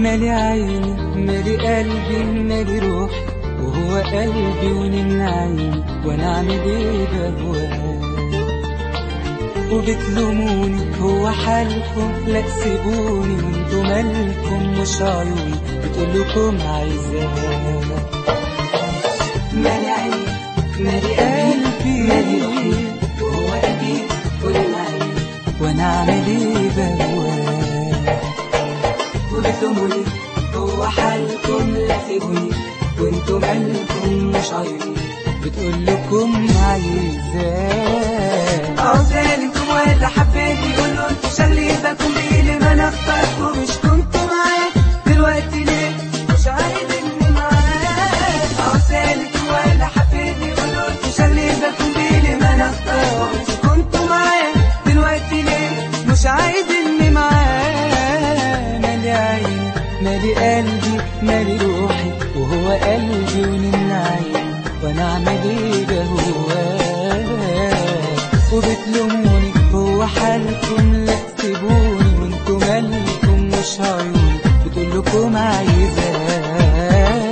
مالي عيني مالي قلبي مالي روحي وهو قلبي ونن عيني وانا اعمل ايه بهواه وبتلوموني هو حالكم لا سيبوني وانتوا مالكم مش عيوني بتقول لكم عايزاه مالي عيني مالي قلبي مالي روحي وهو قلبي ونن عيني وانا اعمل ايه بهواه وبتلوموني هو حالكم لا سيبوني وانتوا مالكم مش عيوني بتقول لكم عايزاه عاوزانكم ولا حبيتي قولوا انتوا شليتكم بيه ما انا اخترتكم مش كنتوا معايا دلوقتي ليه مش عايزيني معاك عاوزانكم ولا حبيتي قولوا انتوا شليتكم بيه ما انا اخترتكم مش كنتوا معايا دلوقتي ليه مش عايزني معاه مالي عيني مالي قلبي مالي روحي وهو قلبي ونن عيني وانا اعمل ايه بهواه وبتلوموني هو حالكم لا تسيبوني وانتوا مالكم مش عيوني بتقول لكم عايزاه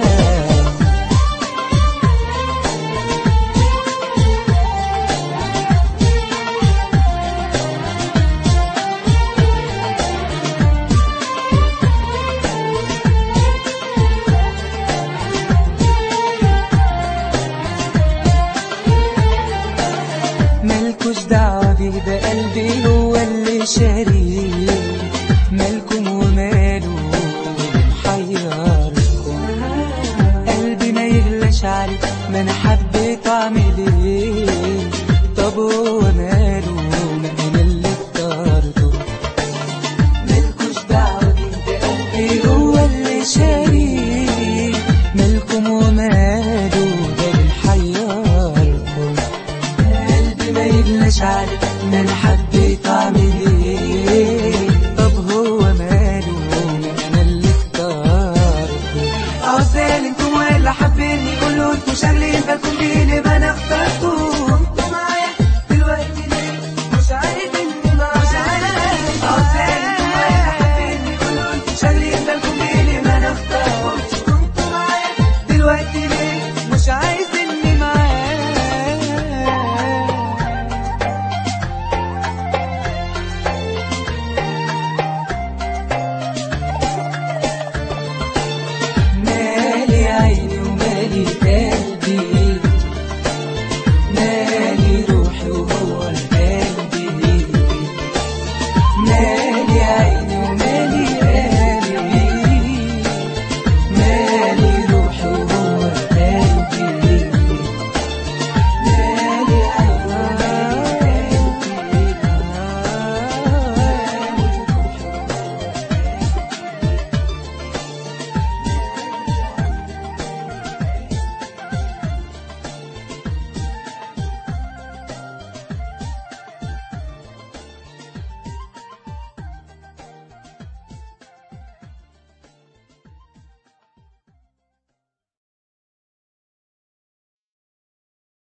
مالكوش دعوة بيه ده قلبي هو اللي شاريه مالكم وماله محيركم قلبي ما يغلاش عليك ما انا حبيت اعمل ايه طب هو ماله ما انا اللي اخترته مالكوش دعوة بيه ده قلبي ايه هو اللي شاريه مالكم وماله ده اللي محيركم قلبي ما يغلاش عليك ما انا حبيت اعمل ايه طب هو ماله ما انا اللي اخترته عاوزانكم ولا حابيني قولوا انتوا شاغلين بالكم بيه ما انا اخترتكم انتوا معايا دلوقتي ليه مش عايزيني معايا عاوزانكم ولا حابيني قولوا انتوا شاغلين بالكم بيه ما انا اخترتكم انتوا معايا دلوقتي ليه مش عايزني معاه مالي عيني ومالي قلبي مالي